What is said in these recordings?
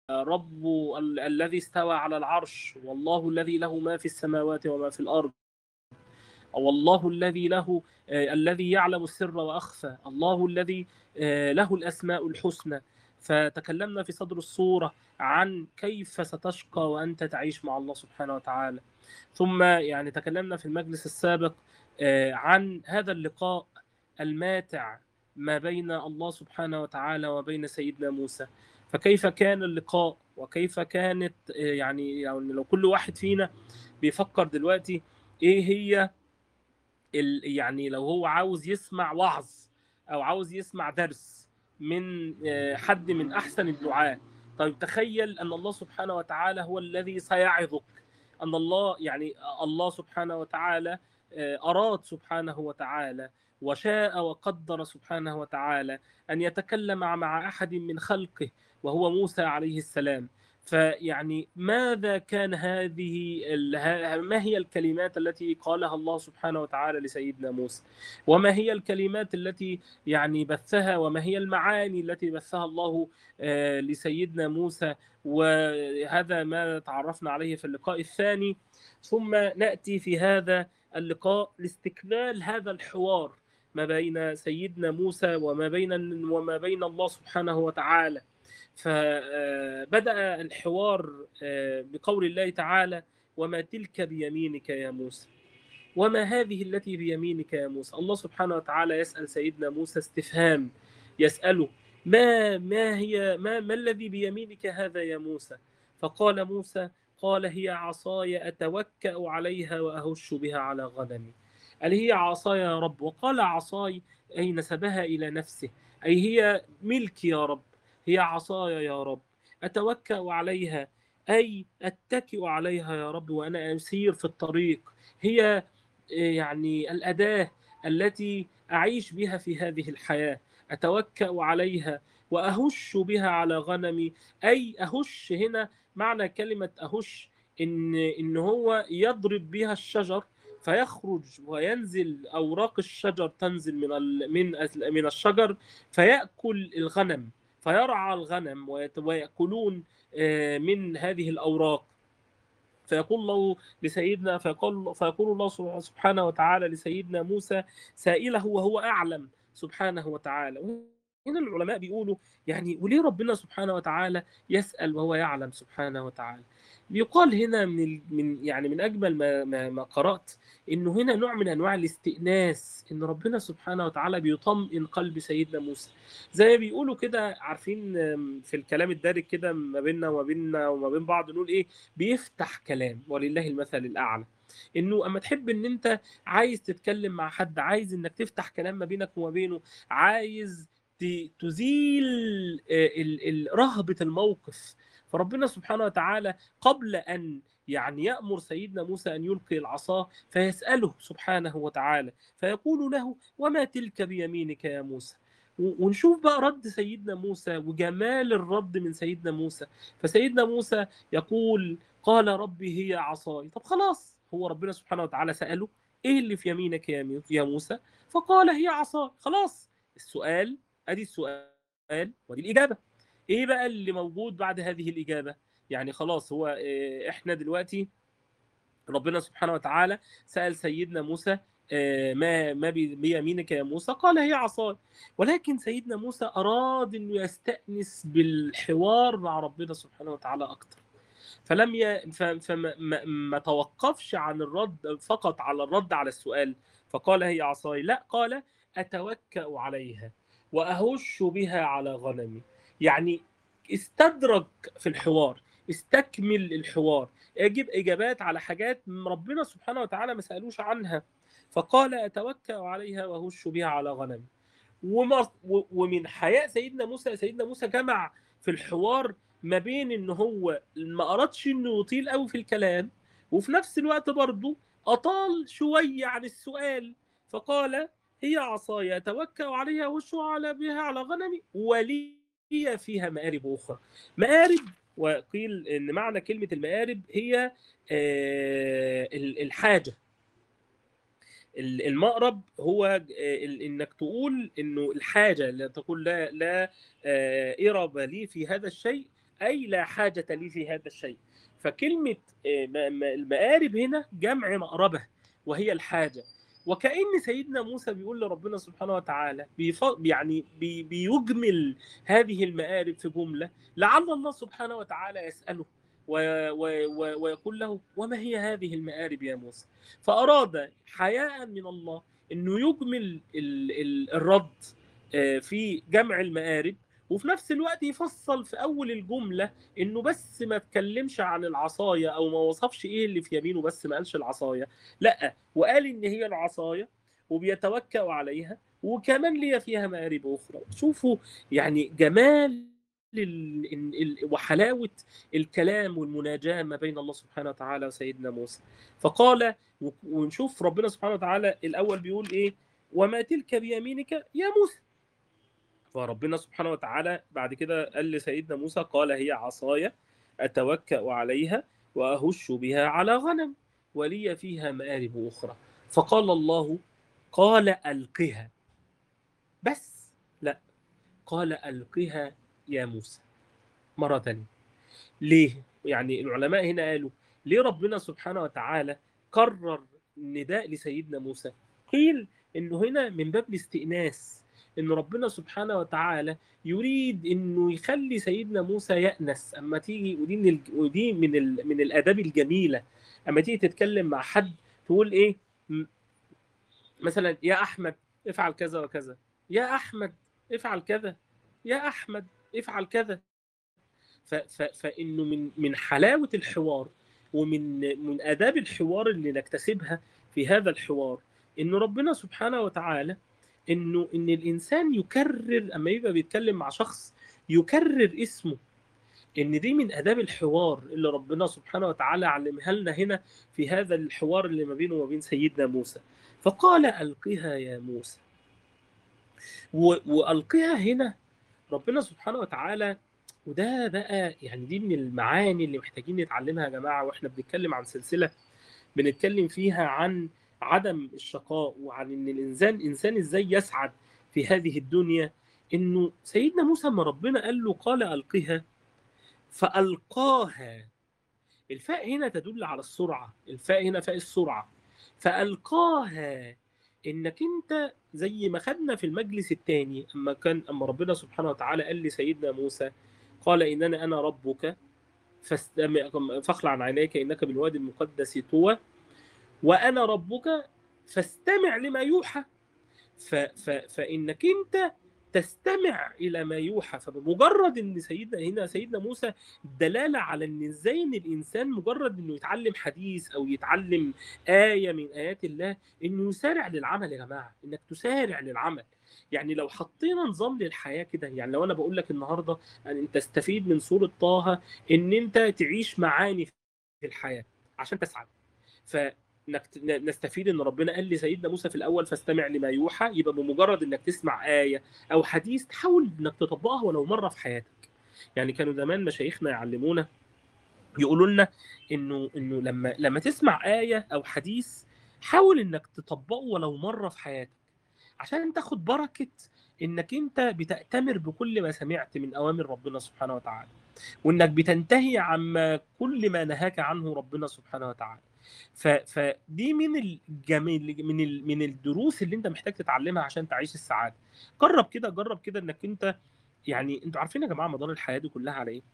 رب ال- الذي استوى على العرش والله الذي له ما في السماوات وما في الارض والله الذي له آه، الذي يعلم السر واخفى الله الذي آه، له الاسماء الحسنى فتكلمنا في صدر الصوره عن كيف ستشقى وانت تعيش مع الله سبحانه وتعالى ثم يعني تكلمنا في المجلس السابق آه، عن هذا اللقاء الماتع ما بين الله سبحانه وتعالى وبين سيدنا موسى فكيف كان اللقاء وكيف كانت آه، يعني يعني لو كل واحد فينا بيفكر دلوقتي ايه هي ال- يعني لو هو عاوز يسمع وعظ او عاوز يسمع درس من آه، حد من احسن الدعاة طيب تخيل ان الله سبحانه وتعالى هو الذي سيعظك ان الله يعني الله سبحانه وتعالى آه، اراد سبحانه وتعالى وشاء وقدر سبحانه وتعالى ان يتكلم مع احد من خلقه وهو موسى عليه السلام فيعني ماذا كان هذه ال- ها- ما هي الكلمات التي قالها الله سبحانه وتعالى لسيدنا موسى وما هي الكلمات التي يعني بثها وما هي المعاني التي بثها الله آه، لسيدنا موسى وهذا ما تعرفنا عليه في اللقاء الثاني ثم ناتي في هذا اللقاء لاستكمال هذا الحوار ما بين سيدنا موسى وما بين وما بين الله سبحانه وتعالى فبدأ الحوار آه، بقول الله تعالى وما تلك بيمينك يا موسى وما هذه التي بيمينك يا موسى الله سبحانه وتعالى يسأل سيدنا موسى استفهام يسأله ما ما هي ما ما الذي بيمينك هذا يا موسى فقال موسى قال هي عصاي أتوكأ عليها وأهش بها على غنمي قال هي عصاي يا رب وقال عصاي أي نسبها إلى نفسه أي هي ملكي يا رب هي عصاي يا رب أتوكأ عليها أي أتكئ عليها يا رب وأنا أسير في الطريق هي يعني الأداة التي أعيش بها في هذه الحياة أتوكأ عليها وأهش بها على غنمي أي أهش هنا معنى كلمة أهش إن إن هو يضرب بها الشجر فيخرج وينزل أوراق الشجر تنزل من ال- من من الشجر فيأكل الغنم فيرعى الغنم ويت- ويأكلون آه، من هذه الأوراق فيقول الله لسيدنا فيقول فيقول الله سبحانه وتعالى لسيدنا موسى سائله وهو أعلم سبحانه وتعالى هنا العلماء بيقولوا يعني وليه ربنا سبحانه وتعالى يسأل وهو يعلم سبحانه وتعالى بيقال هنا من ال- من يعني من اجمل ما ما, ما قرات انه هنا نوع من انواع الاستئناس ان ربنا سبحانه وتعالى بيطمئن قلب سيدنا موسى زي ما بيقولوا كده عارفين آم، في الكلام الدارج كده ما بيننا وما بيننا وما بين بعض نقول ايه بيفتح كلام ولله المثل الاعلى انه اما تحب ان انت عايز تتكلم مع حد عايز انك تفتح كلام ما بينك وما بينه عايز ت- تزيل آه، ال- ال- رهبة الموقف فربنا سبحانه وتعالى قبل أن يعني يأمر سيدنا موسى أن يلقي العصا فيسأله سبحانه وتعالى فيقول له وما تلك بيمينك يا موسى و- ونشوف بقى رد سيدنا موسى وجمال الرد من سيدنا موسى فسيدنا موسى يقول قال ربي هي عصاي طب خلاص هو ربنا سبحانه وتعالى سأله ايه اللي في يمينك يا مي- يا موسى فقال هي عصاي خلاص السؤال ادي السؤال ودي الاجابه ايه بقى اللي موجود بعد هذه الاجابه يعني خلاص هو آه، احنا دلوقتي ربنا سبحانه وتعالى سال سيدنا موسى آه، ما ما بي- بيمينك يا موسى قال هي عصاي ولكن سيدنا موسى اراد انه يستانس بالحوار مع ربنا سبحانه وتعالى اكتر فلم ي... ف... فما ما... ما توقفش عن الرد فقط على الرد على السؤال فقال هي عصاي لا قال اتوكا عليها واهش بها على غنمي يعني استدرك في الحوار استكمل الحوار اجيب اجابات على حاجات ربنا سبحانه وتعالى ما سالوش عنها فقال اتوكا عليها واهش بها على غنمي وما و- ومن حياء سيدنا موسى سيدنا موسى جمع في الحوار ما بين ان هو ما ارادش انه يطيل قوي في الكلام وفي نفس الوقت برضه اطال شويه عن السؤال فقال هي عصاي اتوكا عليها وش على بها على غنمي ولي فيها مآرب اخرى مآرب وقيل ان معنى كلمه المآرب هي آه، ال- الحاجه ال- المأرب هو آه، ال- انك تقول انه الحاجه لا تقول لا لا آه، إرب لي في هذا الشيء اي لا حاجه لي في هذا الشيء فكلمه المآرب هنا جمع مقربه وهي الحاجه وكأن سيدنا موسى بيقول لربنا سبحانه وتعالى بيف... يعني بي... بيجمل هذه المآرب في جملة لعل الله سبحانه وتعالى يسأله و... و... و... ويقول له وما هي هذه المآرب يا موسى فأراد حياء من الله أنه يجمل ال... ال... الرد في جمع المآرب وفي نفس الوقت يفصل في اول الجمله انه بس ما اتكلمش عن العصايه او ما وصفش ايه اللي في يمينه بس ما قالش العصايه لا وقال ان هي العصايه وبيتوكأ عليها وكمان ليا فيها مآرب اخرى شوفوا يعني جمال ال ال وحلاوه الكلام والمناجاه ما بين الله سبحانه وتعالى وسيدنا موسى فقال ونشوف ربنا سبحانه وتعالى الاول بيقول ايه وما تلك بيمينك يا موسى فربنا سبحانه وتعالى بعد كده قال لسيدنا موسى قال هي عصاي أتوكأ عليها وأهش بها على غنم ولي فيها مآرب أخرى فقال الله قال ألقها بس لا قال ألقها يا موسى مرة تانية ليه؟ يعني العلماء هنا قالوا ليه ربنا سبحانه وتعالى قرر النداء لسيدنا موسى قيل انه هنا من باب الاستئناس ان ربنا سبحانه وتعالى يريد انه يخلي سيدنا موسى يأنس اما تيجي ودي من ال... ودي من ال... من الاداب الجميله اما تيجي تتكلم مع حد تقول ايه مثلا يا احمد افعل كذا وكذا يا احمد افعل كذا يا احمد افعل كذا ف... ف... فانه من من حلاوه الحوار ومن من اداب الحوار اللي نكتسبها في هذا الحوار ان ربنا سبحانه وتعالى انه ان الانسان يكرر اما يبقى بيتكلم مع شخص يكرر اسمه ان دي من اداب الحوار اللي ربنا سبحانه وتعالى علمها لنا هنا في هذا الحوار اللي ما بينه وبين سيدنا موسى فقال القها يا موسى والقها هنا ربنا سبحانه وتعالى وده بقى يعني دي من المعاني اللي محتاجين نتعلمها يا جماعه واحنا بنتكلم عن سلسله بنتكلم فيها عن عدم الشقاء وعن ان الانسان انسان ازاي يسعد في هذه الدنيا انه سيدنا موسى ما ربنا قال له قال القها فالقاها الفاء هنا تدل على السرعه الفاء هنا فاء السرعه فالقاها انك انت زي ما خدنا في المجلس الثاني اما كان اما ربنا سبحانه وتعالى قال لسيدنا موسى قال انني انا ربك فاخلع عن عينيك انك بالوادي المقدس طوى وانا ربك فاستمع لما يوحى ف ف فانك انت تستمع الى ما يوحى فبمجرد ان سيدنا هنا سيدنا موسى دلاله على ان ازاي ان الانسان مجرد انه يتعلم حديث او يتعلم ايه من ايات الله انه يسارع للعمل يا جماعه انك تسارع للعمل يعني لو حطينا نظام للحياه كده يعني لو انا بقول لك النهارده ان انت تستفيد من سوره طه ان انت تعيش معاني في الحياه عشان تسعد ف نستفيد ان ربنا قال لسيدنا موسى في الاول فاستمع لما يوحى يبقى بمجرد انك تسمع ايه او حديث تحاول انك تطبقها ولو مره في حياتك يعني كانوا زمان مشايخنا يعلمونا يقولوا لنا انه انه لما لما تسمع ايه او حديث حاول انك تطبقه ولو مره في حياتك عشان تاخد بركه انك انت بتأتمر بكل ما سمعت من اوامر ربنا سبحانه وتعالى وانك بتنتهي عما كل ما نهاك عنه ربنا سبحانه وتعالى فدي من الجميل من ال... من الدروس اللي انت محتاج تتعلمها عشان تعيش السعاده جرب كده جرب كده انك انت يعني انتوا عارفين يا جماعه مدار الحياه دي كلها على ايه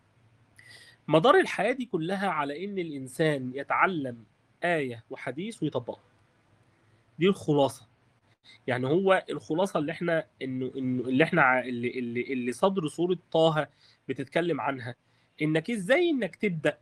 مدار الحياه دي كلها على ان الانسان يتعلم ايه وحديث ويطبقها دي الخلاصه يعني هو الخلاصه اللي احنا انه انه اللي احنا اللي اللي, اللي صدر سوره طه بتتكلم عنها انك ازاي انك تبدا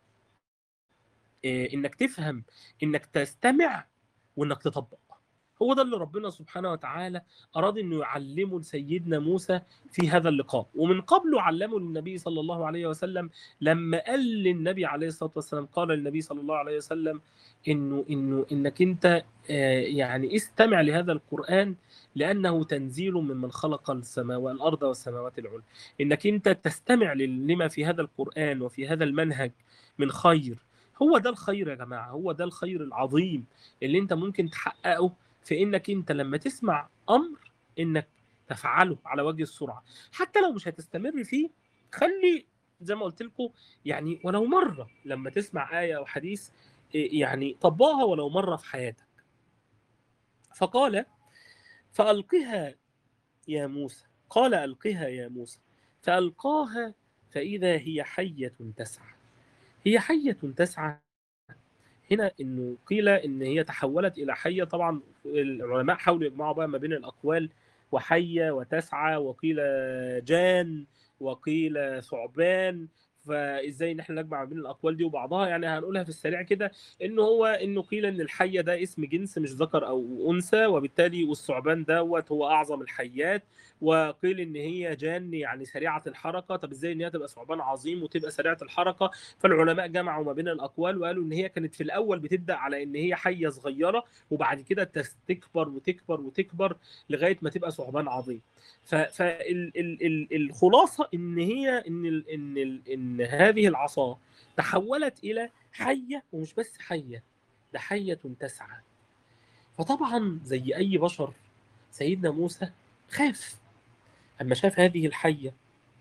انك تفهم انك تستمع وانك تطبق هو ده اللي ربنا سبحانه وتعالى اراد انه يعلمه لسيدنا موسى في هذا اللقاء ومن قبله علمه للنبي صلى الله عليه وسلم لما قال للنبي عليه الصلاه والسلام قال للنبي صلى الله عليه وسلم انه انه انك انت يعني استمع لهذا القران لانه تنزيل ممن خلق السماء والارض والسماوات العلى انك انت تستمع لما في هذا القران وفي هذا المنهج من خير هو ده الخير يا جماعه هو ده الخير العظيم اللي انت ممكن تحققه في انك انت لما تسمع امر انك تفعله على وجه السرعه حتى لو مش هتستمر فيه خلي زي ما قلت لكم يعني ولو مره لما تسمع ايه او حديث يعني طبقها ولو مره في حياتك فقال فالقها يا موسى قال القها يا موسى فالقاها فاذا هي حيه تسعى هي حيه تسعى هنا انه قيل ان هي تحولت الى حيه طبعا العلماء حاولوا يجمعوا بقى ما بين الاقوال وحيه وتسعى وقيل جان وقيل ثعبان فازاي ان احنا نجمع بين الاقوال دي وبعضها يعني هنقولها في السريع كده ان هو انه قيل ان الحيه ده اسم جنس مش ذكر او انثى وبالتالي والثعبان دوت هو اعظم الحيات وقيل ان هي جان يعني سريعه الحركه طب ازاي ان هي تبقى ثعبان عظيم وتبقى سريعه الحركه فالعلماء جمعوا ما بين الاقوال وقالوا ان هي كانت في الاول بتبدا على ان هي حيه صغيره وبعد كده تكبر وتكبر وتكبر لغايه ما تبقى ثعبان عظيم فالخلاصه ان هي ان ال ان ال ان هذه العصا تحولت الى حيه ومش بس حيه ده حيه تسعى فطبعا زي اي بشر سيدنا موسى خاف اما شاف هذه الحيه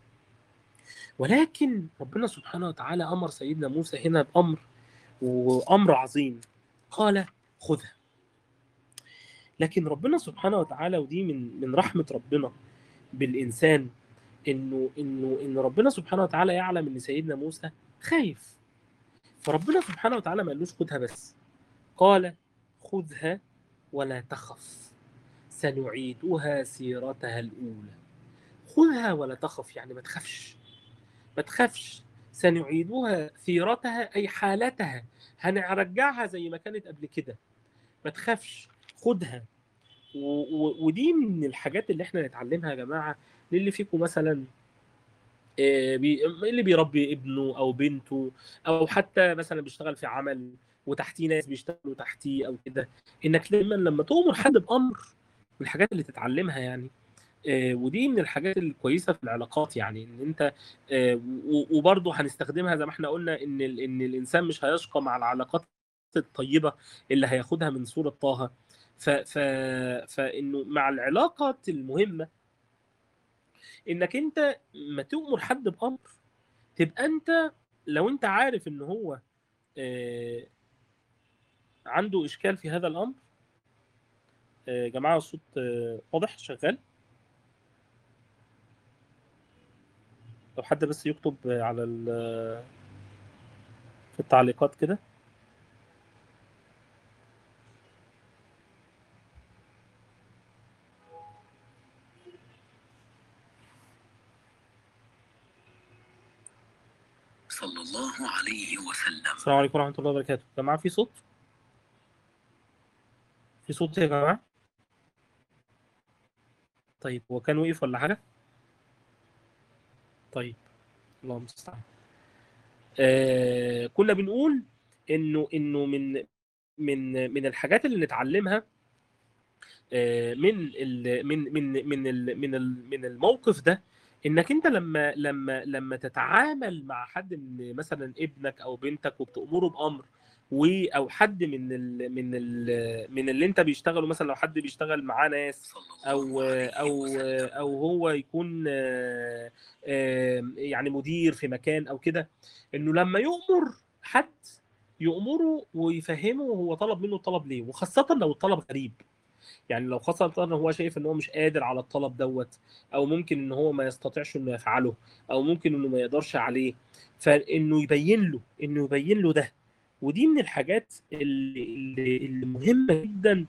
ولكن ربنا سبحانه وتعالى امر سيدنا موسى هنا بامر وامر عظيم قال خذها لكن ربنا سبحانه وتعالى ودي من من رحمه ربنا بالانسان انه انه ان ربنا سبحانه وتعالى يعلم ان سيدنا موسى خايف فربنا سبحانه وتعالى ما قالوش خدها بس قال خذها ولا تخف سنعيدها سيرتها الاولى خذها ولا تخف يعني ما تخافش ما تخافش سنعيدها سيرتها اي حالتها هنرجعها زي ما كانت قبل كده ما تخافش خدها ودي من الحاجات اللي احنا نتعلمها يا جماعه للي فيكم مثلا اللي بيربي ابنه او بنته او حتى مثلا بيشتغل في عمل وتحتيه ناس بيشتغلوا تحتيه او كده انك دايما لما تؤمر حد بامر من الحاجات اللي تتعلمها يعني ودي من الحاجات الكويسه في العلاقات يعني ان انت وبرضه هنستخدمها زي ما احنا قلنا ان ان الانسان مش هيشقى مع العلاقات الطيبه اللي هياخدها من سوره طه ف ف فانه مع العلاقات المهمه انك انت ما تؤمر حد بامر تبقى انت لو انت عارف ان هو عنده اشكال في هذا الامر يا جماعه الصوت واضح شغال لو حد بس يكتب على في التعليقات كده صلى الله عليه وسلم السلام عليكم ورحمه الله وبركاته يا جماعه في صوت في صوت يا جماعه طيب هو كان وقف ولا حاجه طيب الله المستعان آه كنا بنقول انه انه من من من الحاجات اللي نتعلمها آه من ال من من من ال من ال من الموقف ده انك انت لما لما لما تتعامل مع حد من مثلا ابنك او بنتك وبتامره بامر و او حد من ال من ال من اللي انت بيشتغلوا مثلا لو حد بيشتغل معاه ناس او او او هو يكون يعني مدير في مكان او كده انه لما يؤمر حد يؤمره ويفهمه هو طلب منه الطلب ليه وخاصه لو الطلب غريب يعني لو خاصة ان هو شايف ان هو مش قادر على الطلب دوت او ممكن ان هو ما يستطيعش انه يفعله او ممكن انه ما يقدرش عليه فانه يبين له انه يبين له ده ودي من الحاجات اللي, اللي, اللي مهمه جدا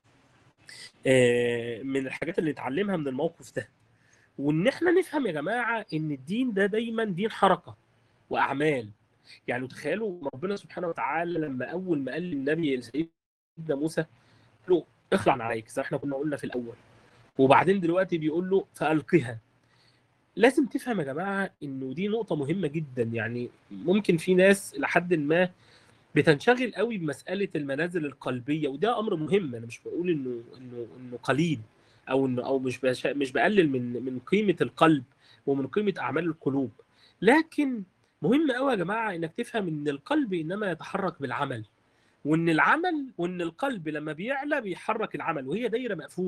من الحاجات اللي نتعلمها من الموقف ده وان احنا نفهم يا جماعه ان الدين ده دايما دين حركه واعمال يعني تخيلوا ربنا سبحانه وتعالى لما اول ما قال للنبي سيدنا موسى له اخلع عليك زي احنا كنا قلنا في الاول وبعدين دلوقتي بيقول له فالقها لازم تفهم يا جماعه انه دي نقطه مهمه جدا يعني ممكن في ناس لحد ما بتنشغل قوي بمساله المنازل القلبيه وده امر مهم انا مش بقول انه انه انه قليل او انه او مش بش... مش بقلل من من قيمه القلب ومن قيمه اعمال القلوب لكن مهم قوي يا جماعه انك تفهم ان القلب انما يتحرك بالعمل وان العمل وان القلب لما بيعلى بيحرك العمل وهي دايره مقفوله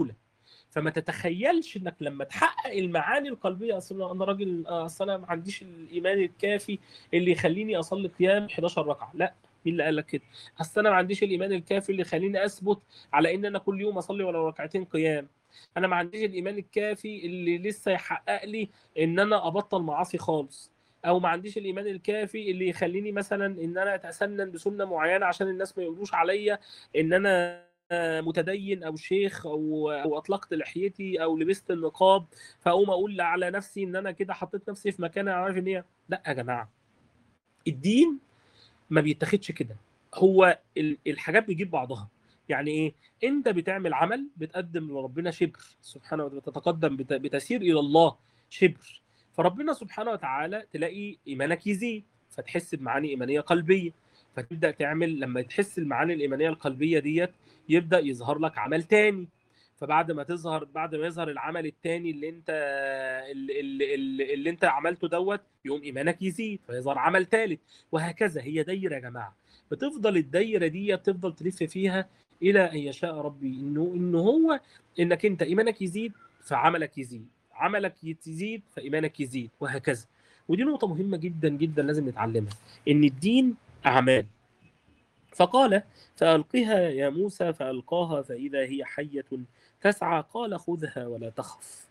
فما تتخيلش انك لما تحقق المعاني القلبيه اصل انا راجل اصل انا ما عنديش الايمان الكافي اللي يخليني اصلي قيام 11 ركعه لا مين اللي قال لك كده اصل انا ما عنديش الايمان الكافي اللي يخليني اثبت على ان انا كل يوم اصلي ولو ركعتين قيام انا ما عنديش الايمان الكافي اللي لسه يحقق لي ان انا ابطل معاصي خالص او ما عنديش الايمان الكافي اللي يخليني مثلا ان انا اتسنن بسنه معينه عشان الناس ما يقولوش عليا ان انا متدين او شيخ او او اطلقت لحيتي او لبست النقاب فاقوم اقول على نفسي ان انا كده حطيت نفسي في مكان انا عارف ان هي لا يا جماعه الدين ما بيتاخدش كده هو الحاجات بيجيب بعضها يعني ايه انت بتعمل عمل بتقدم لربنا شبر سبحانه وتعالى بتتقدم بتسير الى الله شبر فربنا سبحانه وتعالى تلاقي ايمانك يزيد فتحس بمعاني ايمانيه قلبيه فتبدا تعمل لما تحس المعاني الايمانيه القلبيه ديت يبدا يظهر لك عمل تاني فبعد ما تظهر بعد ما يظهر العمل التاني اللي انت اللي, اللي, اللي انت عملته دوت يقوم ايمانك يزيد فيظهر عمل ثالث وهكذا هي دايره يا جماعه بتفضل الدايره دي بتفضل تلف فيها الى ان يشاء ربي انه انه هو انك انت ايمانك يزيد فعملك يزيد عملك يزيد فايمانك يزيد وهكذا ودي نقطه مهمه جدا جدا لازم نتعلمها ان الدين اعمال فقال فألقها يا موسى فألقاها فإذا هي حية تسعى قال خذها ولا تخف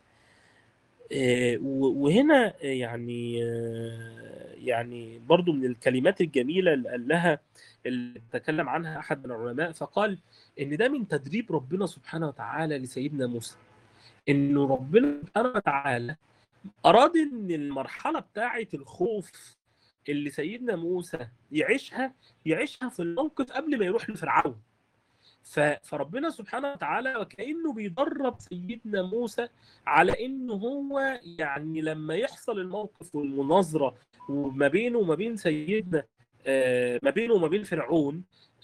وهنا يعني يعني برضو من الكلمات الجميلة اللي قال لها اللي تكلم عنها أحد من العلماء فقال إن ده من تدريب ربنا سبحانه وتعالى لسيدنا موسى إنه ربنا سبحانه وتعالى أراد إن المرحلة بتاعة الخوف اللي سيدنا موسى يعيشها يعيشها في الموقف قبل ما يروح لفرعون فربنا سبحانه وتعالى وكانه بيدرب سيدنا موسى على انه هو يعني لما يحصل الموقف والمناظره وما بينه وما بين سيدنا ما بينه وما بين فرعون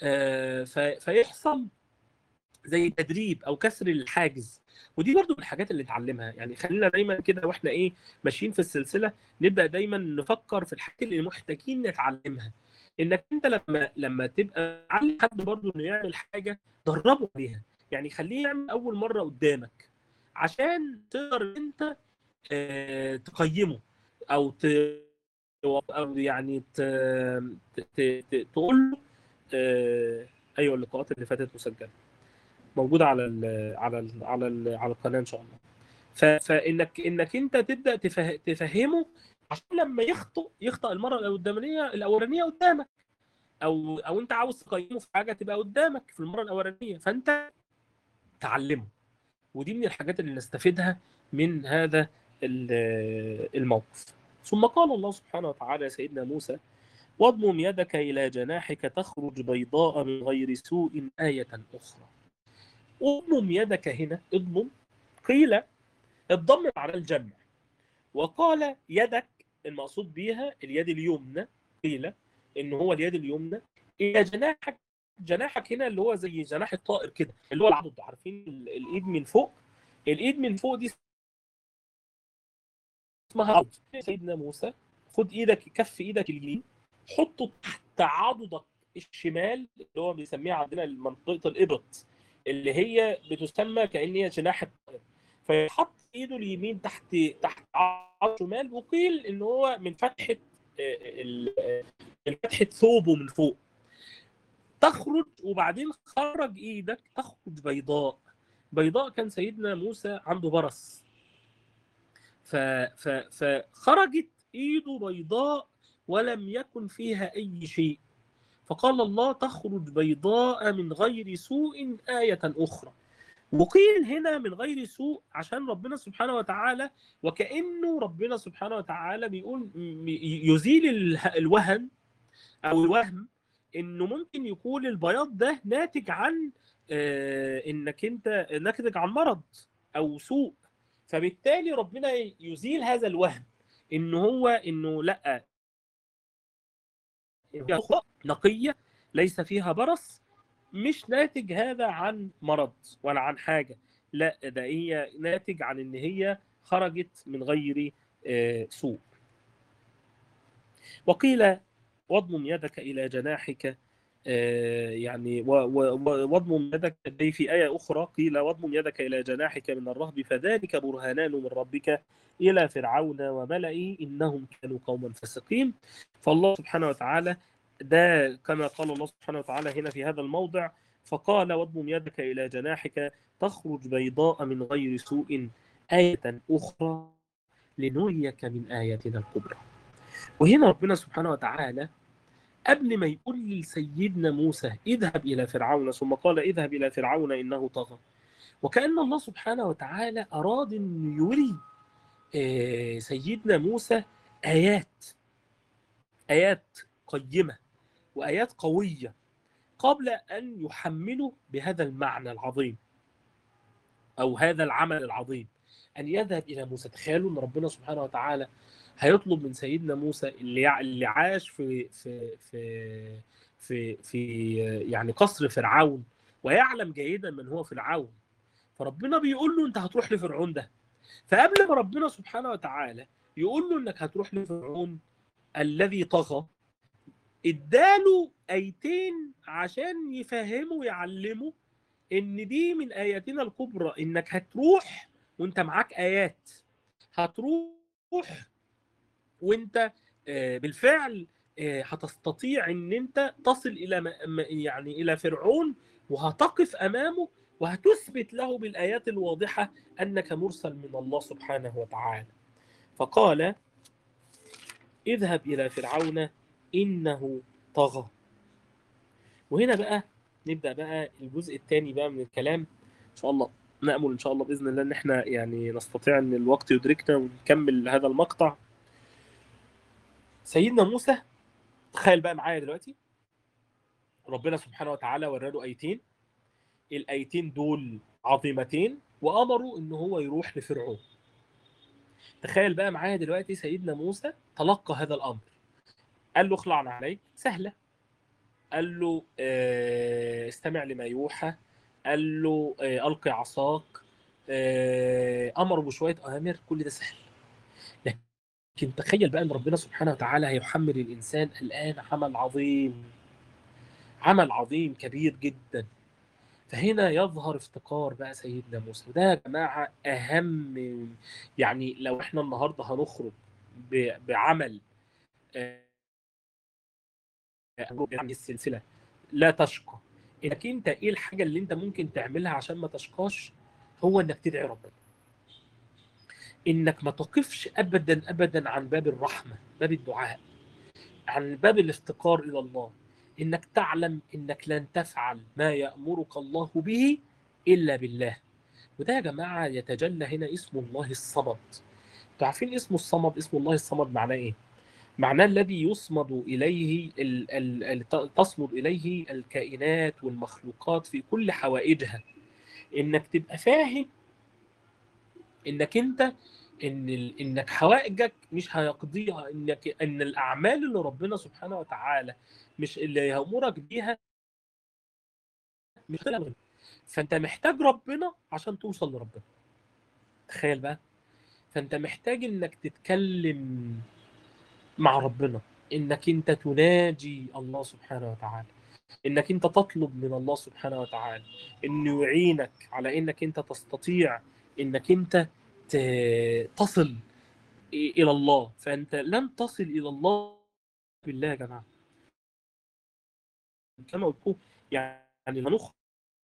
فيحصل زي تدريب او كسر الحاجز ودي برضو من الحاجات اللي نتعلمها يعني خلينا دايما كده واحنا ايه ماشيين في السلسله نبدا دايما نفكر في الحاجات اللي محتاجين نتعلمها انك انت لما لما تبقى علم حد برضو انه يعمل حاجه دربه عليها يعني خليه يعمل اول مره قدامك عشان تقدر انت اه تقيمه او ت او يعني ت... ت... ت... تقول له اه... ايوه اللقاءات اللي فاتت مسجله موجوده على ال على ال على ال على القناه ان شاء الله ف... فانك انك انت تبدا تفه... تفهمه عشان لما يخطئ يخطئ المره الاولانيه الاولانيه قدامك او او انت عاوز تقيمه في حاجه تبقى قدامك في المره الاولانيه فانت تعلمه ودي من الحاجات اللي نستفيدها من هذا الموقف ثم قال الله سبحانه وتعالى سيدنا موسى واضمم يدك الى جناحك تخرج بيضاء من غير سوء ايه اخرى اضمم يدك هنا اضمم قيل الضم على الجمع وقال يدك المقصود بيها اليد اليمنى قيل ان هو اليد اليمنى الى جناحك جناحك هنا اللي هو زي جناح الطائر كده اللي هو العضد عارفين الايد من فوق الايد من فوق دي اسمها عضد سيدنا موسى خد ايدك كف ايدك اليمين حطه تحت عضدك الشمال اللي هو بيسميها عندنا منطقه الابط اللي هي بتسمى كان هي جناح الطائر فيحط ايده اليمين تحت تحت عضد الشمال وقيل ان هو من فتحه من فتحه ثوبه من فوق تخرج وبعدين خرج ايدك تخرج بيضاء بيضاء كان سيدنا موسى عنده برص ف ف فخرجت ايده بيضاء ولم يكن فيها اي شيء فقال الله تخرج بيضاء من غير سوء آية أخرى وقيل هنا من غير سوء عشان ربنا سبحانه وتعالى وكأنه ربنا سبحانه وتعالى بيقول يزيل الوهن أو الوهم إنه ممكن يكون البياض ده ناتج عن إنك أنت ناتج عن مرض أو سوء فبالتالي ربنا يزيل هذا الوهم إنه هو إنه لأ نقية ليس فيها برص مش ناتج هذا عن مرض ولا عن حاجة لا ده هي ناتج عن ان هي خرجت من غير سوء وقيل واضمم يدك إلى جناحك آه، يعني و- و- و- واضمم يدك دي في آية أخرى قيل واضمم يدك إلى جناحك من الرهب فذلك برهانان من ربك إلى فرعون وملئه إنهم كانوا قوما فاسقين فالله سبحانه وتعالى ده كما قال الله سبحانه وتعالى هنا في هذا الموضع فقال واضمم يدك إلى جناحك تخرج بيضاء من غير سوء آية أخرى لنريك من آياتنا الكبرى وهنا ربنا سبحانه وتعالى قبل ما يقول لسيدنا موسى اذهب إلى فرعون ثم قال اذهب إلى فرعون إنه طغى وكأن الله سبحانه وتعالى أراد أن يري آه، سيدنا موسى آيات آيات قيمة وآيات قوية قبل أن يحمله بهذا المعنى العظيم أو هذا العمل العظيم أن يذهب إلى موسى تخيلوا أن ربنا سبحانه وتعالى هيطلب من سيدنا موسى اللي يع- اللي عاش في في في في في يعني قصر فرعون ويعلم جيدا من هو فرعون فربنا بيقول له انت هتروح لفرعون ده فقبل ما ربنا سبحانه وتعالى يقول له انك هتروح لفرعون الذي طغى اداله ايتين عشان يفهمه ويعلمه ان دي من اياتنا الكبرى انك هتروح وانت معاك ايات هتروح وانت آه، بالفعل آه، هتستطيع ان انت تصل الى م- م- يعني الى فرعون وهتقف امامه وهتثبت له بالايات الواضحه انك مرسل من الله سبحانه وتعالى فقال اذهب الى فرعون انه طغى وهنا بقى نبدا بقى الجزء الثاني بقى من الكلام ان شاء الله نامل ان شاء الله باذن الله ان احنا يعني نستطيع ان الوقت يدركنا ونكمل هذا المقطع سيدنا موسى تخيل بقى معايا دلوقتي ربنا سبحانه وتعالى وراله ايتين الايتين دول عظيمتين وامروا ان هو يروح لفرعون تخيل بقى معايا دلوقتي سيدنا موسى تلقى هذا الامر قال له اخلع عليك سهله قال له آه، استمع لما يوحى قال له آه، القي عصاك آه، امره بشويه اوامر كل ده سهل لكن تخيل بقى ان ربنا سبحانه وتعالى هيحمل الانسان الان عمل عظيم عمل عظيم كبير جدا فهنا يظهر افتقار بقى سيدنا موسى وده يا جماعه اهم يعني لو احنا النهارده هنخرج ب- بعمل آه، يعني السلسله لا تشقى انك انت ايه الحاجه اللي انت ممكن تعملها عشان ما تشقاش هو انك تدعي ربنا انك ما تقفش ابدا ابدا عن باب الرحمه باب الدعاء عن باب الافتقار الى الله انك تعلم انك لن تفعل ما يامرك الله به الا بالله وده يا جماعه يتجلى هنا اسم الله الصمد انتوا عارفين اسمه الصمد اسم الله الصمد معناه ايه معناه الذي يصمد اليه ال ال ال تصمد اليه الكائنات والمخلوقات في كل حوائجها انك تبقى فاهم انك انت ان ال... انك حوائجك مش هيقضيها انك ان الاعمال اللي ربنا سبحانه وتعالى مش اللي يامرك بيها مش هتلاقي فانت محتاج ربنا عشان توصل لربنا تخيل بقى فانت محتاج انك تتكلم مع ربنا انك انت تناجي الله سبحانه وتعالى انك انت تطلب من الله سبحانه وتعالى انه يعينك على انك انت تستطيع انك انت ت- تصل الى الله فانت لن تصل الى الله بالله يا جماعه كما قلت لكم يعني هنخرج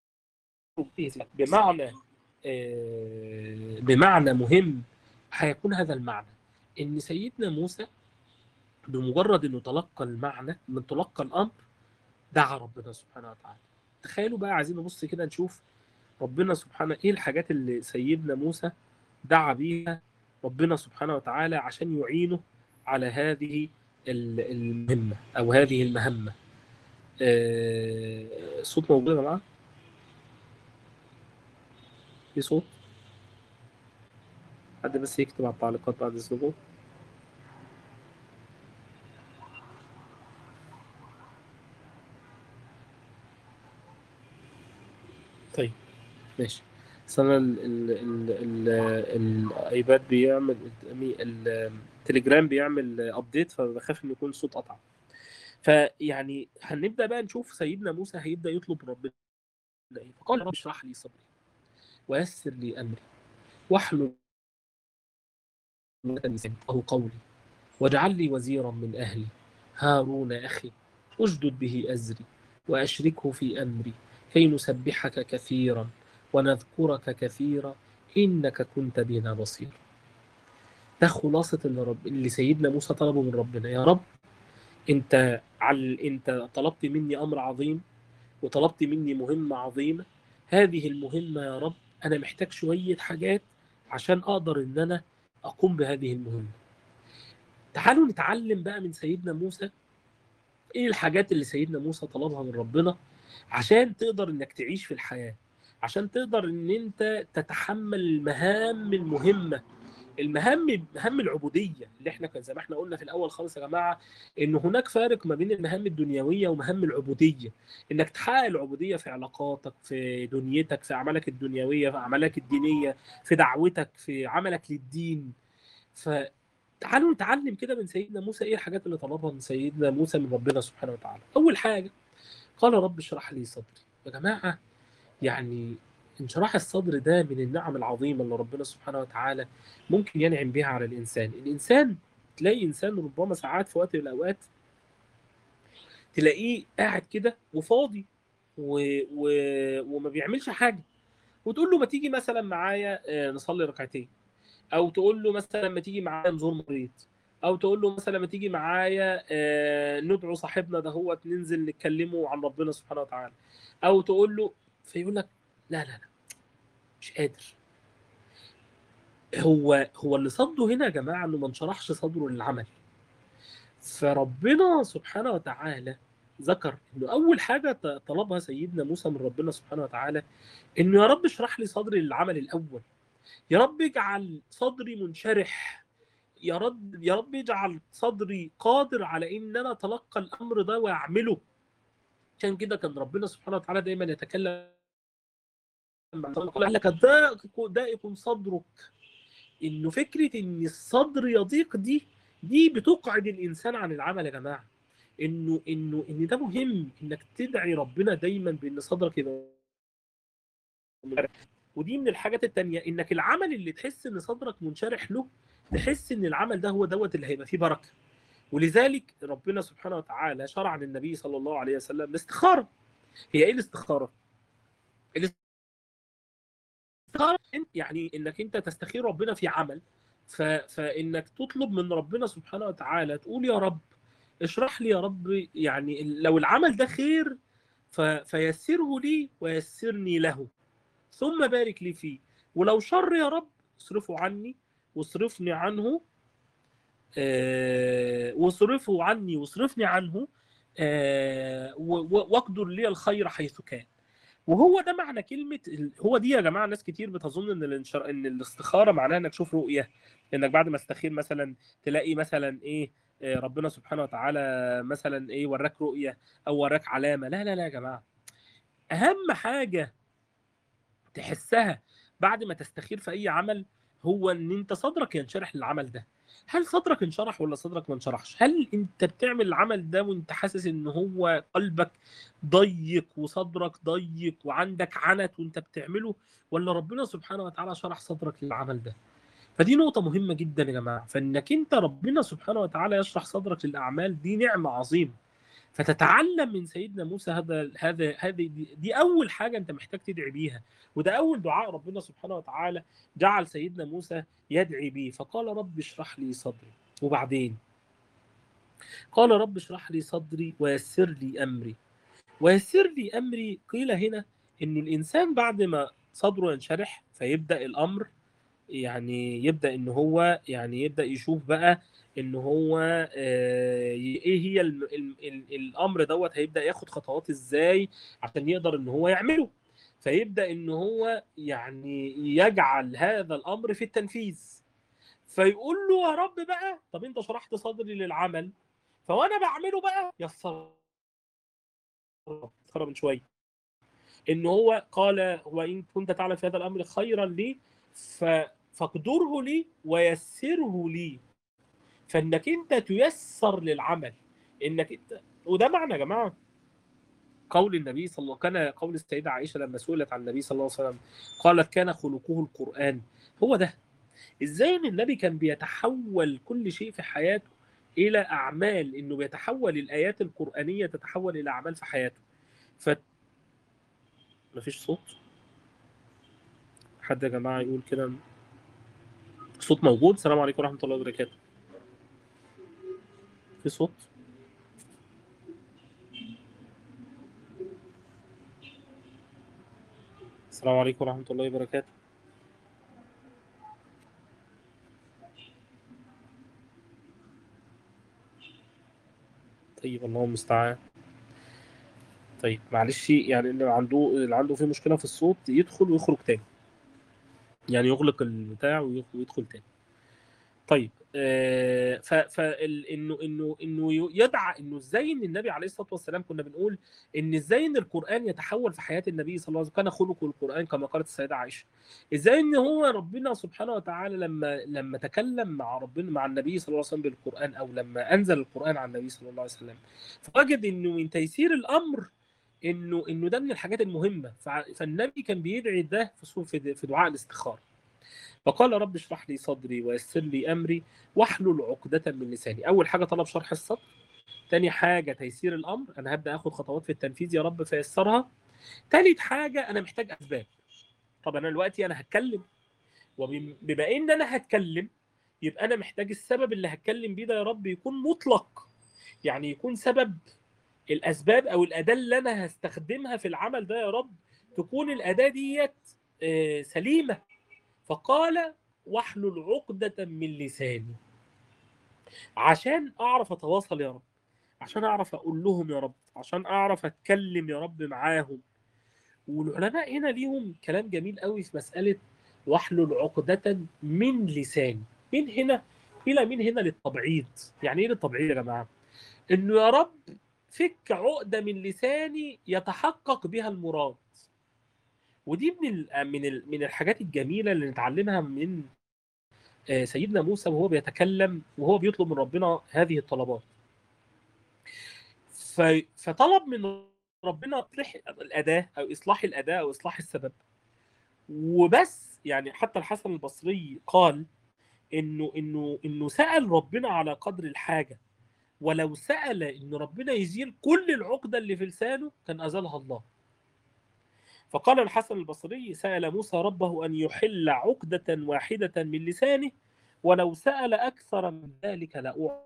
بمعنى آه، بمعنى مهم هيكون هذا المعنى ان سيدنا موسى بمجرد انه تلقى المعنى من تلقى الامر دعا ربنا سبحانه وتعالى تخيلوا بقى عايزين نبص كده نشوف ربنا سبحانه ايه الحاجات اللي سيدنا موسى دعا بيها ربنا سبحانه وتعالى عشان يعينه على هذه ال- المهمة أو هذه المهمة آه، الصوت موجود يا جماعة؟ في صوت؟ حد بس يكتب على التعليقات بعد إذنكم طيب ماشي بس انا ال ال ال ال الايباد بيعمل ال- التليجرام بيعمل ابديت فبخاف ان يكون الصوت قطع فيعني هنبدا بقى نشوف سيدنا موسى هيبدا يطلب ربنا ايه فقال رب اشرح لي صدري ويسر لي امري واحلل عقدة قولي واجعل لي وزيرا من اهلي هارون اخي اشدد به ازري واشركه في امري كي نسبحك كثيرا ونذكرك كثيرا انك كنت بنا بصير ده خلاصه اللي, رب... اللي سيدنا موسى طلبه من ربنا يا رب انت عل... انت طلبت مني امر عظيم وطلبت مني مهمه عظيمه هذه المهمه يا رب انا محتاج شويه حاجات عشان اقدر ان انا اقوم بهذه المهمه تعالوا نتعلم بقى من سيدنا موسى ايه الحاجات اللي سيدنا موسى طلبها من ربنا عشان تقدر انك تعيش في الحياه عشان تقدر ان انت تتحمل المهام المهمه المهام مهام العبوديه اللي احنا كان زي ما احنا قلنا في الاول خالص يا جماعه ان هناك فارق ما بين المهام الدنيويه ومهام العبوديه انك تحقق العبوديه في علاقاتك في دنيتك في اعمالك الدنيويه في اعمالك الدينيه في دعوتك في عملك للدين فتعالوا نتعلم كده من سيدنا موسى ايه الحاجات اللي طلبها من سيدنا موسى من ربنا سبحانه وتعالى اول حاجه قال رب اشرح لي صدري يا جماعه يعني انشراح الصدر ده من النعم العظيمه اللي ربنا سبحانه وتعالى ممكن ينعم بها على الانسان الانسان تلاقي انسان ربما ساعات في وقت من الاوقات تلاقيه قاعد كده وفاضي و... و... وما بيعملش حاجه وتقول له ما تيجي مثلا معايا نصلي ركعتين او تقول له مثلا ما تيجي معايا نزور مريض او تقول له مثلا ما تيجي معايا ندعو صاحبنا ده هو ننزل نتكلمه عن ربنا سبحانه وتعالى او تقول له فيقول لك لا لا لا مش قادر هو هو اللي صده هنا يا جماعه انه ما انشرحش صدره للعمل فربنا سبحانه وتعالى ذكر انه اول حاجه طلبها سيدنا موسى من ربنا سبحانه وتعالى انه يا رب اشرح لي صدري للعمل الاول يا رب اجعل صدري منشرح يا رب يا رب اجعل صدري قادر على ان انا اتلقى الامر ده واعمله عشان كده كان ربنا سبحانه وتعالى دايما يتكلم قال لك ضائق ضائق صدرك انه فكره ان الصدر يضيق دي دي بتقعد الانسان عن العمل يا جماعه انه انه ان ده مهم انك تدعي ربنا دايما بان صدرك يبقى ودي من الحاجات التانية انك العمل اللي تحس ان صدرك منشرح له تحس ان العمل ده هو دوت اللي هيبقى فيه بركه ولذلك ربنا سبحانه وتعالى شرع للنبي صلى الله عليه وسلم الاستخاره هي ايه الاستخاره؟ الاستخاره يعني انك انت تستخير ربنا في عمل ف... فانك تطلب من ربنا سبحانه وتعالى تقول يا رب اشرح لي يا رب يعني لو العمل ده خير ف... فيسره لي ويسرني له ثم بارك لي فيه ولو شر يا رب اصرفه عني واصرفني عنه آه واصرفه عني واصرفني عنه آه واقدر لي الخير حيث كان وهو ده معنى كلمه هو دي يا جماعه ناس كتير بتظن ان الانشر... ان الاستخاره معناها انك تشوف رؤيه انك بعد ما استخير مثلا تلاقي مثلا ايه ربنا سبحانه وتعالى مثلا ايه وراك رؤيه او وراك علامه لا لا لا يا جماعه اهم حاجه تحسها بعد ما تستخير في اي عمل هو ان انت صدرك ينشرح للعمل ده هل صدرك انشرح ولا صدرك ما انشرحش هل انت بتعمل العمل ده وانت حاسس ان هو قلبك ضيق وصدرك ضيق وعندك عنت وانت بتعمله ولا ربنا سبحانه وتعالى شرح صدرك للعمل ده فدي نقطة مهمة جدا يا جماعة فانك انت ربنا سبحانه وتعالى يشرح صدرك للاعمال دي نعمة عظيمة فتتعلم من سيدنا موسى هذا هذا هذه دي, دي اول حاجه انت محتاج تدعي بيها وده اول دعاء ربنا سبحانه وتعالى جعل سيدنا موسى يدعي به فقال رب اشرح لي صدري وبعدين قال رب اشرح لي صدري ويسر لي امري ويسر لي امري قيل هنا ان الانسان بعد ما صدره ينشرح فيبدا الامر يعني يبدا ان هو يعني يبدا يشوف بقى ان هو ايه هي ال ال ال الامر دوت هيبدا ياخد خطوات ازاي عشان يقدر ان هو يعمله فيبدا ان هو يعني يجعل هذا الامر في التنفيذ فيقول له يا رب بقى طب انت شرحت صدري للعمل فوانا بعمله بقى يسر من شويه ان هو قال وان كنت تعلم في هذا الامر خيرا لي فاقدره لي ويسره لي فانك انت تيسر للعمل انك انت وده معنى يا جماعه قول النبي صلى الله كان قول السيده عائشه لما سئلت عن النبي صلى الله عليه وسلم قالت كان خلقه القران هو ده ازاي ان النبي كان بيتحول كل شيء في حياته الى اعمال انه بيتحول الايات القرانيه تتحول الى اعمال في حياته ف مفيش صوت حد يا جماعه يقول كده صوت موجود السلام عليكم ورحمه الله وبركاته في صوت السلام عليكم ورحمه الله وبركاته طيب الله المستعان طيب معلش يعني اللي عنده اللي عنده فيه مشكله في الصوت يدخل ويخرج تاني يعني يغلق البتاع ويخ- ويدخل تاني طيب آه ف فال انه انه انه يدعى انه ازاي ان النبي عليه الصلاه والسلام كنا بنقول ان ازاي ان القران يتحول في حياه النبي صلى الله عليه وسلم كان خلقه القران كما قالت السيده عائشه ازاي ان هو ربنا سبحانه وتعالى لما لما تكلم مع ربنا مع النبي صلى الله عليه وسلم بالقران او لما انزل القران على النبي صلى الله عليه وسلم فوجد انه من تيسير الامر انه انه ده من الحاجات المهمه فع- فالنبي كان بيدعي ده في صو- في في دعاء الاستخاره فقال رب اشرح لي صدري ويسر لي امري واحلل عقدة من لساني اول حاجه طلب شرح الصدر تاني حاجه تيسير الامر انا هبدا اخد خطوات في التنفيذ يا رب فيسرها تالت حاجه انا محتاج اسباب طب انا دلوقتي انا هتكلم وبما ان انا هتكلم يبقى انا محتاج السبب اللي هتكلم بيه ده يا رب يكون مطلق يعني يكون سبب الاسباب او الاداه اللي انا هستخدمها في العمل ده يا رب تكون الاداه ديت آه، سليمه فقال واحلل عقدة من لساني عشان اعرف اتواصل يا رب عشان اعرف اقول لهم يا رب عشان اعرف اتكلم يا رب معاهم والعلماء هنا ليهم كلام جميل قوي في مسألة واحلل عقدة من لساني من هنا إلى من هنا للتبعيض يعني إيه للتبعيض يا جماعة إنه يا رب فك عقدة من لساني يتحقق بها المراد ودي من ال من ال من الحاجات الجميلة اللي نتعلمها من آه، سيدنا موسى وهو بيتكلم وهو بيطلب من ربنا هذه الطلبات ف- فطلب من ربنا اصلاح الاداه او اصلاح الاداه او اصلاح السبب وبس يعني حتى الحسن البصري قال انه انه انه سال ربنا على قدر الحاجه ولو سال ان ربنا يزيل كل العقده اللي في لسانه كان ازالها الله فقال الحسن البصري سال موسى ربه ان يحل عقده واحده من لسانه ولو سال اكثر من ذلك لاعطي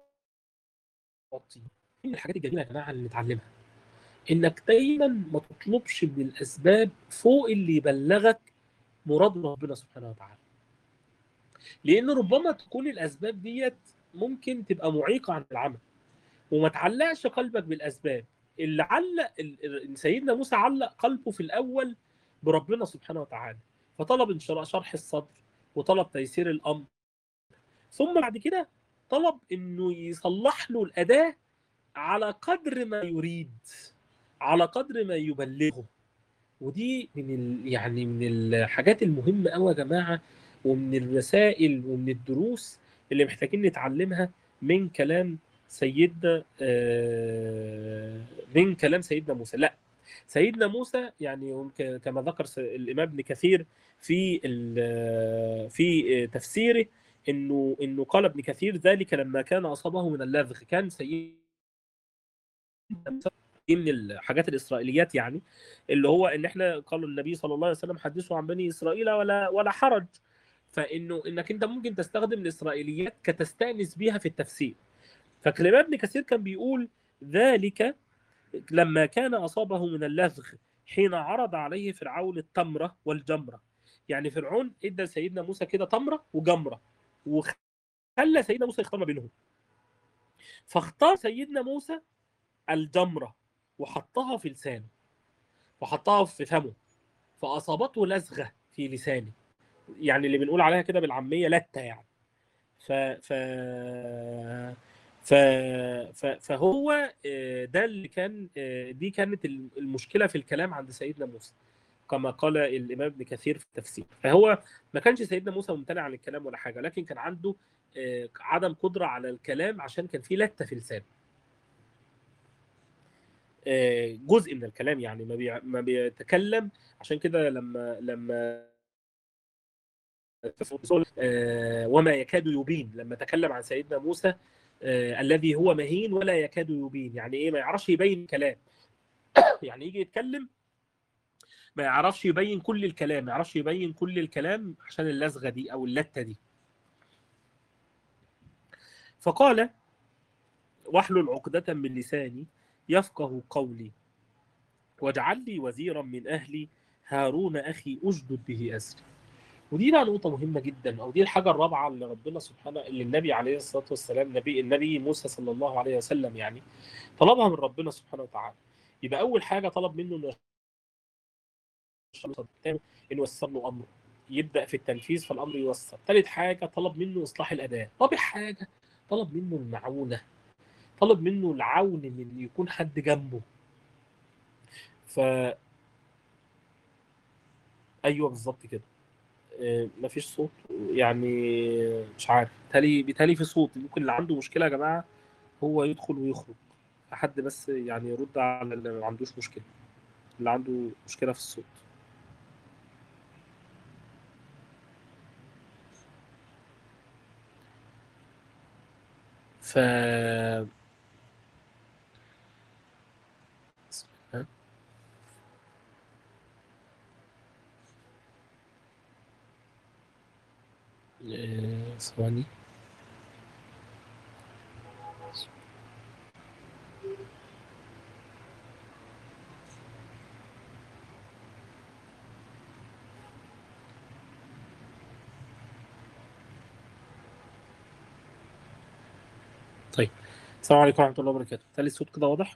من الحاجات الجميله يا جماعه اللي نتعلمها انك دايما ما تطلبش من الاسباب فوق اللي يبلغك مراد ربنا سبحانه وتعالى لان ربما تكون الاسباب ديت ممكن تبقى معيقه عن العمل وما تعلقش قلبك بالاسباب اللي علق ال- ال- سيدنا موسى علق قلبه في الاول بربنا سبحانه وتعالى فطلب انشراح شرح الصدر وطلب تيسير الامر ثم بعد كده طلب انه يصلح له الاداه على قدر ما يريد على قدر ما يبلغه ودي من ال... يعني من الحاجات المهمه قوي يا جماعه ومن الرسائل ومن الدروس اللي محتاجين نتعلمها من كلام سيدنا آه، من كلام سيدنا موسى لا سيدنا موسى يعني هم ك- كما ذكر س- الامام ابن كثير في ال- في تفسيره انه انه قال ابن كثير ذلك لما كان اصابه من اللذغ كان سيدنا موسى دي من الحاجات الاسرائيليات يعني اللي هو ان احنا قالوا النبي صلى الله عليه وسلم حدثوا عن بني اسرائيل ولا ولا حرج فانه انك انت ممكن تستخدم الاسرائيليات كتستانس بيها في التفسير فالامام ابن كثير كان بيقول ذلك لما كان اصابه من اللذغ حين عرض عليه فرعون التمره والجمره يعني فرعون ادى سيدنا موسى كده تمره وجمره وخلى سيدنا موسى يختار ما بينهم فاختار سيدنا موسى الجمره وحطها في لسانه وحطها في فمه فاصابته لزغه في لسانه يعني اللي بنقول عليها كده بالعاميه لته يعني ف ف ف ف فهو آه، ده اللي كان آه، دي كانت المشكله في الكلام عند سيدنا موسى كما قال الامام ابن كثير في التفسير فهو ما كانش سيدنا موسى ممتنع عن الكلام ولا حاجه لكن كان عنده آه، عدم قدره على الكلام عشان كان في لته في لسانه آه، جزء من الكلام يعني ما بي- ما بيتكلم عشان كده لما لما آه، وما يكاد يبين لما تكلم عن سيدنا موسى آه، الذي هو مهين ولا يكاد يبين يعني ايه ما يعرفش يبين كلام يعني يجي يتكلم ما يعرفش يبين كل الكلام ما يعرفش يبين كل الكلام عشان اللزغه دي او اللته دي فقال واحلل عقدة من لساني يفقه قولي واجعل لي وزيرا من أهلي هارون أخي أشدد به أسري ودي بقى نقطة مهمة جدا أو دي الحاجة الرابعة اللي ربنا سبحانه اللي النبي عليه الصلاة والسلام نبي النبي موسى صلى الله عليه وسلم يعني طلبها من ربنا سبحانه وتعالى يبقى أول حاجة طلب منه إنه إنه ييسر له أمره يبدأ في التنفيذ فالأمر ييسر ثالث حاجة طلب منه إصلاح الأداء رابع حاجة طلب منه المعونة طلب منه العون ان يكون حد جنبه ف ايوه بالظبط كده آه، مفيش صوت يعني مش عارف بالتالي بالتالي في صوت ممكن اللي عنده مشكله يا جماعه هو يدخل ويخرج حد بس يعني يرد على اللي ما عندوش مشكله اللي عنده مشكله في الصوت ف آه، ثواني طيب السلام عليكم ورحمة الله وبركاته تالي الصوت كده واضح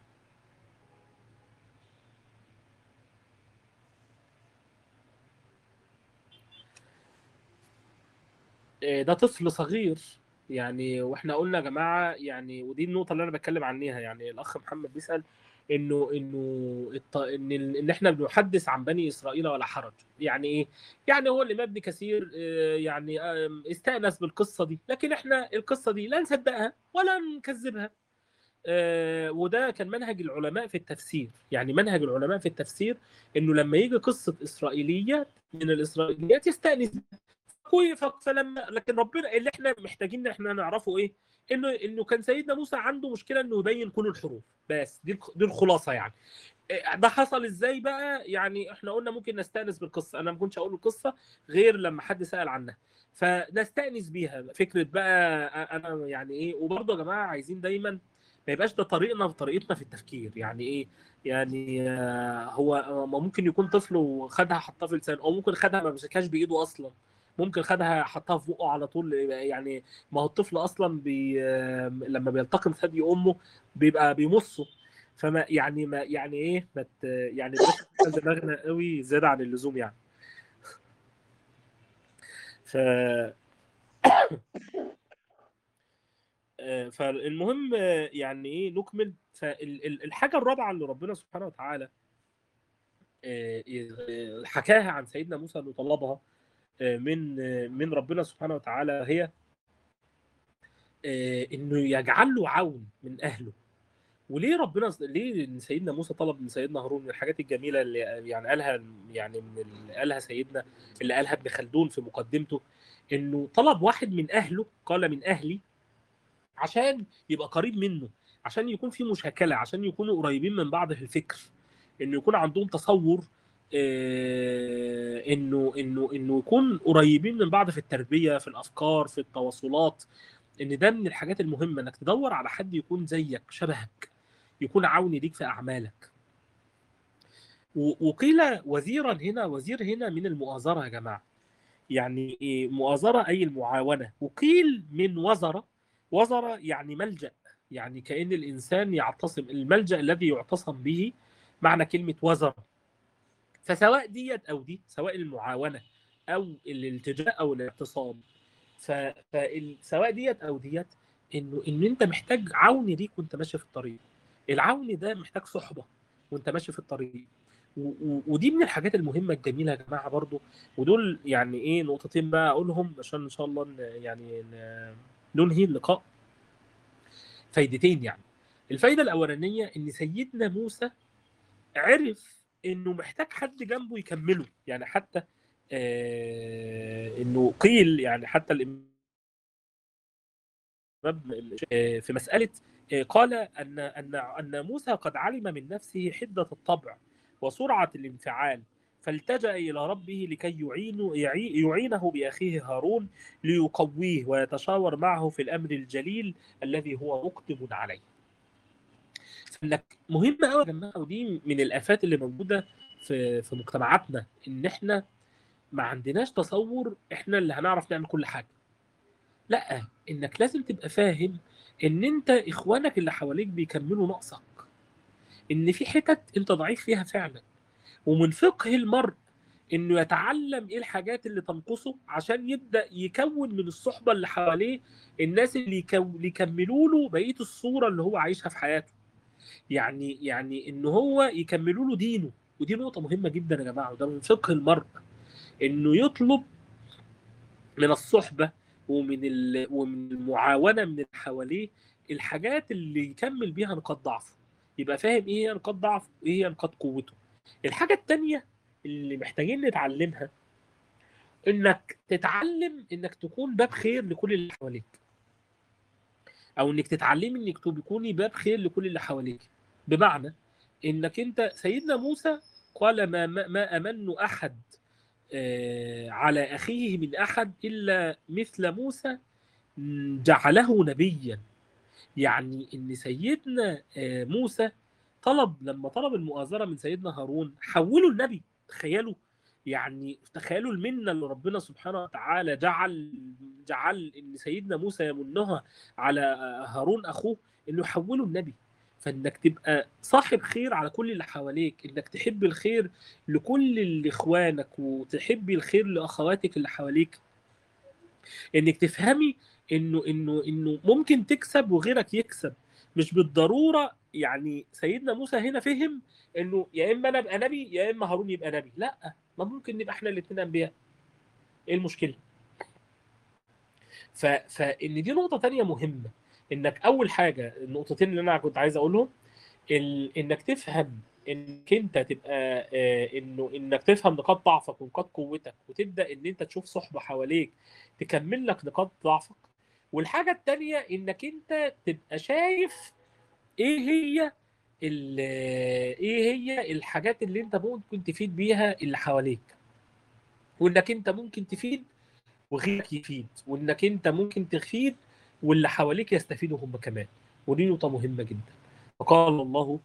آه، ده طفل صغير يعني واحنا قلنا يا جماعه يعني ودي النقطه اللي انا بتكلم عنيها يعني الاخ محمد بيسال انه انه الط... ان ال- ان احنا بنحدث عن بني اسرائيل ولا حرج يعني ايه يعني هو الامام ابن كثير آه، يعني آم، استانس بالقصه دي لكن احنا القصه دي لا نصدقها ولا نكذبها آه، وده كان منهج العلماء في التفسير يعني منهج العلماء في التفسير انه لما يجي قصه اسرائيليات من الاسرائيليات يستانس كوي ف- فلما لكن ربنا اللي احنا محتاجين ان احنا نعرفه ايه انه انه كان سيدنا موسى عنده مشكله انه يبين كل الحروف بس دي الخ- دي الخلاصه يعني إيه، ده حصل ازاي بقى يعني احنا قلنا ممكن نستانس بالقصه انا ما كنتش اقول القصه غير لما حد سال عنها فنستانس بيها فكره بقى أ- انا يعني ايه وبرضه يا جماعه عايزين دايما ما يبقاش ده طريقنا طريقتنا في التفكير يعني ايه يعني آه، هو ما ممكن يكون طفل وخدها حطها في لسانه او ممكن خدها ما مسكهاش بايده اصلا ممكن خدها حطها في بقه على طول يعني ما هو الطفل اصلا بي لما بيلتقم ثدي امه بيبقى بيمصه فما يعني ما يعني ايه ما ت- يعني بلاش نشغل دماغنا قوي زياده عن اللزوم يعني ف آه، فالمهم آه، يعني ايه نكمل فالحاجه الرابعه اللي ربنا سبحانه وتعالى آه، آه، حكاها عن سيدنا موسى انه طلبها آه، من آه، من ربنا سبحانه وتعالى هي آه، انه يجعل له عون من اهله وليه ربنا ليه إن سيدنا موسى طلب من سيدنا هارون من الحاجات الجميله اللي يعني قالها يعني من اللي قالها سيدنا اللي قالها ابن خلدون في مقدمته انه طلب واحد من اهله قال من اهلي عشان يبقى قريب منه عشان يكون في مشاكله عشان يكونوا قريبين من بعض في الفكر انه يكون عندهم تصور آه، انه انه انه يكون قريبين من بعض في التربيه في الافكار في التواصلات ان ده من الحاجات المهمه انك تدور على حد يكون زيك شبهك يكون عون ليك في اعمالك و- وقيل وزيرا هنا وزير هنا من المؤازره يا جماعه يعني إيه مؤازره اي المعاونه وقيل من وزره وزره يعني ملجا يعني كان الانسان يعتصم الملجا الذي يعتصم به معنى كلمه وزره فسواء ديت او دي سواء المعاونه او الالتجاء او الاعتصام ف... فسواء ديت او ديت انه ان انت محتاج عون ليك وانت ماشي في الطريق العون ده محتاج صحبه وانت ماشي في الطريق و... و... ودي من الحاجات المهمه الجميله يا جماعه برضو ودول يعني ايه نقطتين بقى اقولهم عشان ان شاء الله ن... يعني ن... ننهي اللقاء فايدتين يعني الفايده الاولانيه ان سيدنا موسى عرف انه محتاج حد جنبه يكمله يعني حتى آه انه قيل يعني حتى الامام آه، في مساله آه، قال ان ان ان موسى قد علم من نفسه حده الطبع وسرعه الانفعال فالتجأ إلى ربه لكي يعين يعي- يعينه بأخيه هارون ليقويه ويتشاور معه في الأمر الجليل الذي هو مقدم عليه. فإنك مهم قوي يا جماعة ودي من الآفات اللي موجودة في في مجتمعاتنا إن إحنا ما عندناش تصور إحنا اللي هنعرف نعمل كل حاجة. لا إنك لازم تبقى فاهم إن أنت إخوانك اللي حواليك بيكملوا نقصك. إن في حتت أنت ضعيف فيها فعلا. ومن فقه المرء انه يتعلم ايه الحاجات اللي تنقصه عشان يبدا يكون من الصحبه اللي حواليه الناس اللي يكو... اللي يكملوا له بقيه الصوره اللي هو عايشها في حياته يعني يعني ان هو يكملوا له دينه ودي نقطه مهمه جدا يا جماعه وده من فقه المرء انه يطلب من الصحبه ومن ال... ومن المعاونه من اللي حواليه الحاجات اللي يكمل بيها نقاط ضعفه يبقى فاهم ايه هي نقاط ضعفه وايه هي نقاط قوته الحاجة التانية اللي محتاجين نتعلمها انك تتعلم انك تكون باب خير لكل اللي حواليك او انك تتعلمي انك تكوني باب خير لكل اللي حواليك بمعنى انك انت سيدنا موسى قال ما ما, ما امن احد آه، على اخيه من احد الا مثل موسى م، جعله نبيا يعني ان سيدنا آه، موسى طلب لما طلب المؤازره من سيدنا هارون حوله النبي تخيلوا يعني تخيلوا المنه اللي ربنا سبحانه وتعالى جعل جعل ان سيدنا موسى يمنها على هارون اخوه انه يحوله النبي فانك تبقى صاحب خير على كل اللي حواليك انك تحب الخير لكل اللي اخوانك وتحبي الخير لاخواتك اللي حواليك انك تفهمي انه انه انه ممكن تكسب وغيرك يكسب مش بالضروره يعني سيدنا موسى هنا فهم انه يا اما انا ابقى نبي يا اما هارون يبقى نبي لا ما ممكن نبقى احنا الاثنين انبياء ايه المشكله ف... فان دي نقطه تانية مهمه انك اول حاجه النقطتين اللي انا كنت عايز اقولهم ال... انك تفهم انك انت تبقى آه، انه انك تفهم نقاط ضعفك ونقاط قوتك وتبدا ان انت تشوف صحبه حواليك تكمل لك نقاط ضعفك والحاجه التانية انك انت تبقى شايف ايه هي ال- ايه هي الحاجات اللي انت ممكن تفيد بيها اللي حواليك وانك انت ممكن تفيد وغيرك يفيد وانك انت ممكن تفيد واللي حواليك يستفيدوا هم كمان ودي نقطة مهمة جدا وقال الله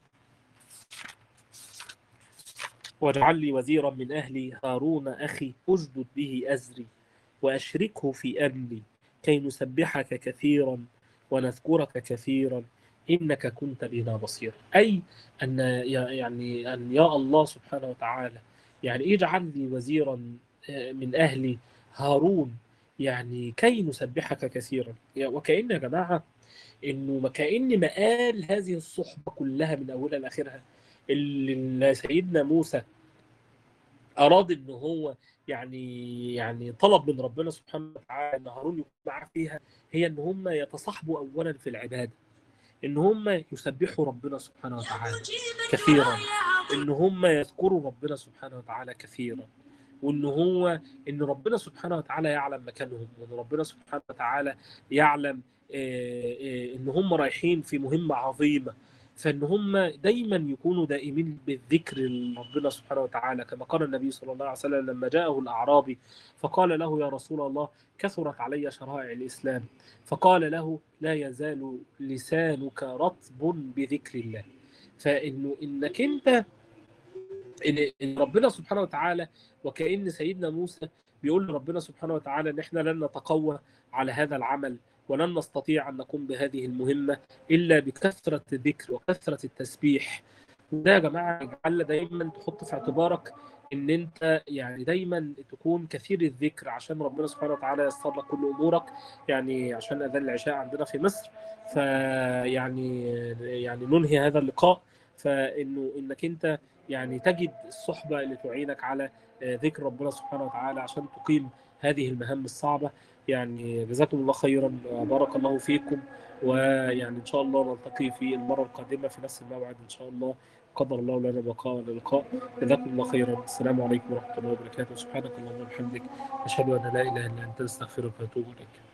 واجعل لي وزيرا من أهلي هارون أخي أشدد به أزري وأشركه في أمري كي نسبحك كثيرا ونذكرك كثيرا إنك كنت بنا بصيرا أي أن يعني أن يا الله سبحانه وتعالى يعني اجعل لي وزيرا من أهلي هارون يعني كي نسبحك كثيرا وكأن يا جماعة إنه كأن مقال هذه الصحبة كلها من أولها لآخرها اللي سيدنا موسى أراد إن هو يعني يعني طلب من ربنا سبحانه وتعالى ان هارون يكون معاه فيها هي ان هم يتصاحبوا اولا في العباده ان هم يسبحوا ربنا سبحانه وتعالى كثيرا ان هم يذكروا ربنا سبحانه وتعالى كثيرا وان هو ان ربنا سبحانه وتعالى يعلم مكانهم وان ربنا سبحانه وتعالى يعلم ان هم رايحين في مهمه عظيمه فان هم دايما يكونوا دائمين بالذكر لربنا سبحانه وتعالى كما قال النبي صلى الله عليه وسلم لما جاءه الاعرابي فقال له يا رسول الله كثرت علي شرائع الاسلام فقال له لا يزال لسانك رطب بذكر الله فانه انك انت ان ربنا سبحانه وتعالى وكأن سيدنا موسى بيقول لربنا سبحانه وتعالى ان احنا لن نتقوى على هذا العمل ولن نستطيع ان نقوم بهذه المهمه الا بكثره الذكر وكثره التسبيح وده يا جماعه يجعل دايما تحط في اعتبارك ان انت يعني دايما تكون كثير الذكر عشان ربنا سبحانه وتعالى ييسر لك كل امورك يعني عشان اذان العشاء عندنا في مصر فيعني يعني ننهي هذا اللقاء فانه انك انت يعني تجد الصحبه اللي تعينك على ذكر ربنا سبحانه وتعالى عشان تقيم هذه المهام الصعبه يعني جزاكم الله خيرا بارك الله فيكم ويعني ان شاء الله نلتقي في المره القادمه في نفس الموعد ان شاء الله قدر الله لنا بقاء ولقاء جزاكم الله خيرا السلام عليكم ورحمه الله وبركاته سبحانك اللهم وبحمدك اشهد ان لا اله الا انت استغفرك واتوب اليك